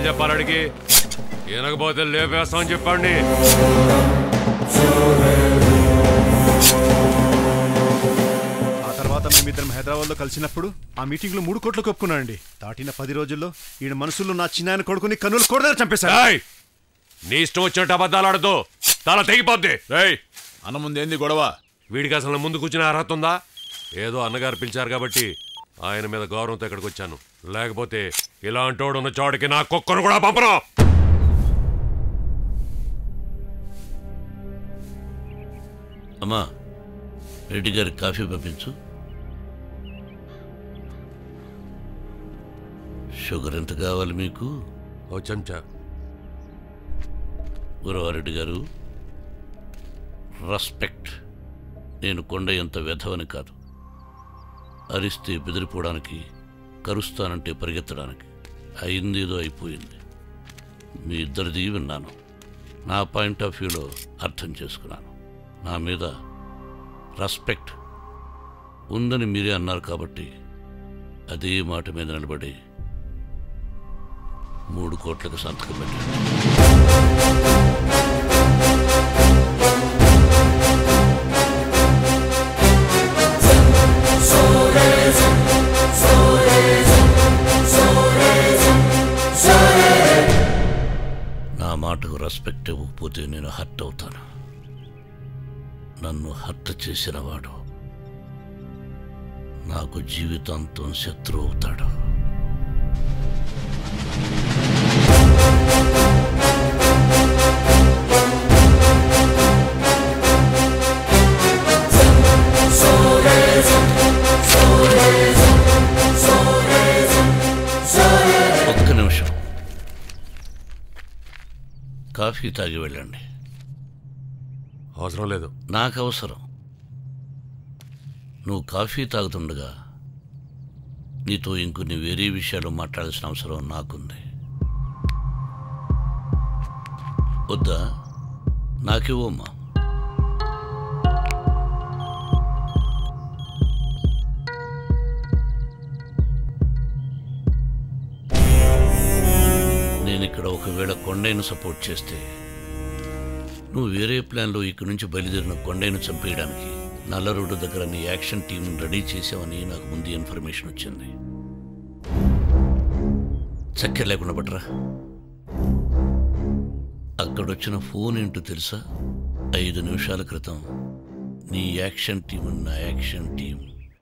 చెప్పాలి అడిగి వినకపోతే లేపేస్తామని చెప్పండి ఆ తర్వాత మేమిద్దరం హైదరాబాద్ లో కలిసినప్పుడు ఆ మీటింగ్ లో మూడు కోట్లు కొప్పుకున్నానండి దాటిన పది రోజుల్లో ఈయన మనసులో నా చిన్న కొడుకుని కన్నులు కొడదని చంపేశారు ఏయ్! నీ ఇష్టం వచ్చినట్టు అబద్ధాలు ఆడద్దు తల తెగిపోద్ది రేయ్ అన్న ముందేంది గొడవ వీడికి అసలు ముందు కూర్చునే అర్హత ఉందా ఏదో అన్నగారు పిలిచారు కాబట్టి ఆయన మీద గౌరవంతో ఇక్కడికి వచ్చాను లేకపోతే ఇలాంటోడు ఉన్న చోటికి నా కుక్కను కూడా పంపను అమ్మా రెడ్డి గారి కాఫీ పంపించు షుగర్ ఎంత కావాలి మీకు ఓ చెంచా గురవారెడ్డి గారు రెస్పెక్ట్ నేను కొండ ఎంత వ్యధవని కాదు అరిస్తే బెదిరిపోవడానికి కరుస్తానంటే పరిగెత్తడానికి అయిందేదో అయిపోయింది మీ ఇద్దరిది విన్నాను నా పాయింట్ ఆఫ్ వ్యూలో అర్థం చేసుకున్నాను నా మీద రెస్పెక్ట్ ఉందని మీరే అన్నారు కాబట్టి అదే మాట మీద నిలబడి మూడు కోట్లకు సంతకం పెట్టండి నా మాటకు రెస్పెక్ట్ ఇవ్వకపోతే నేను హర్ట్ అవుతాను నన్ను హర్ట్ చేసిన వాడు నాకు జీవితాంతం శత్రువు అవుతాడు ఒక్క నిమిషం కాఫీ తాగి వెళ్ళండి అవసరం లేదు నాకు అవసరం నువ్వు కాఫీ తాగుతుండగా నీతో ఇంకొన్ని వేరే విషయాలు మాట్లాడాల్సిన అవసరం నాకుంది వద్దా నాకివ్వమ్మా నేను ఇక్కడ ఒకవేళ కొండైన సపోర్ట్ చేస్తే నువ్వు వేరే ప్లాన్లో ఇక్కడి నుంచి బయలుదేరిన కొండైన చంపేయడానికి నల్ల రోడ్డు దగ్గర నీ యాక్షన్ టీం రెడీ చేసావని నాకు ముందు ఇన్ఫర్మేషన్ వచ్చింది చక్కెర లేకుండా పట్టరా అక్కడొచ్చిన ఫోన్ ఏంటో తెలుసా ఐదు నిమిషాల క్రితం నీ యాక్షన్ టీం నా యాక్షన్ టీం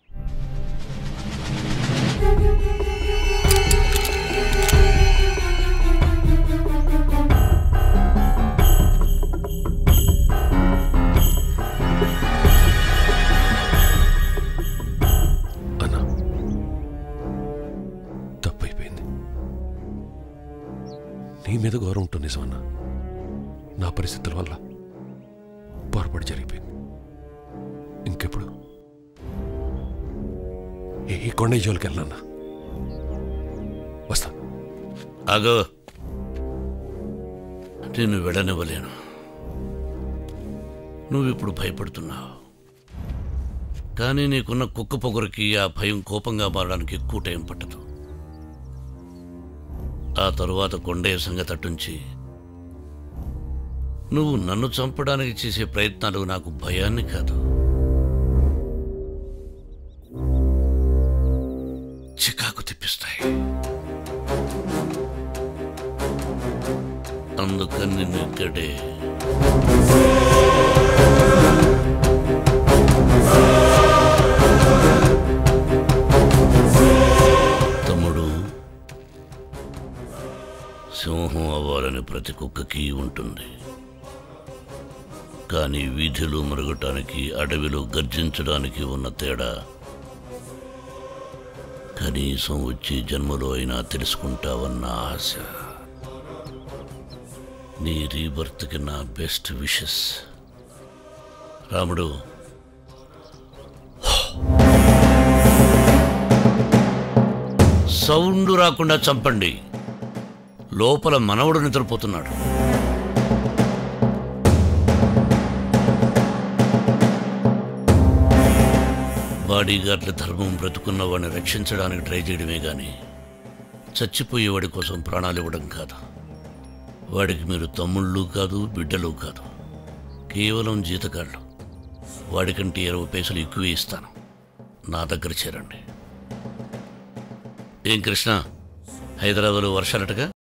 అన్నా తప్పైపోయింది నీ మీద గౌరవం ఉంటుంది నిజమన్నా నా పరిస్థితుల వల్ల పొరపాటు జరిగిపోయింది ఇంకెప్పుడు ఏ ఈ కొండ జోలికి వెళ్ళన్నా వస్తా ఆగో నేను వెళ్ళనివ్వలేను నువ్విప్పుడు భయపడుతున్నావు కానీ నీకున్న కుక్క పొగరికి ఆ భయం కోపంగా మారడానికి ఎక్కువ టైం పట్టదు ఆ తరువాత కొండయ్య సంగతి అట్టుంచి నువ్వు నన్ను చంపడానికి చేసే ప్రయత్నాలు నాకు భయాన్ని కాదు చికాకు తెప్పిస్తాయి అందుకని నిన్ను ఇక్కడే తమ్ముడు సింహం అవ్వాలని ప్రతి కుక్కకి ఉంటుంది కానీ వీధిలో మరగటానికి అడవిలో గర్జించడానికి ఉన్న తేడా కనీసం వచ్చే జన్మలో అయినా తెలుసుకుంటావన్న ఆశ నీ రీబర్త్కి నా బెస్ట్ విషెస్ రాముడు సౌండ్ రాకుండా చంపండి లోపల మనవడు నిద్రపోతున్నాడు బాడీగార్డ్ల ధర్మం బ్రతుకున్న వాడిని రక్షించడానికి ట్రై చేయడమే గాని చచ్చిపోయేవాడి కోసం ప్రాణాలు ఇవ్వడం కాదు వాడికి మీరు తమ్ముళ్ళు కాదు బిడ్డలు కాదు కేవలం జీతగాళ్ళు వాడికంటే ఇరవై పైసలు ఎక్కువే ఇస్తాను నా దగ్గర చేరండి ఏం కృష్ణ హైదరాబాద్లో వర్షాలటగా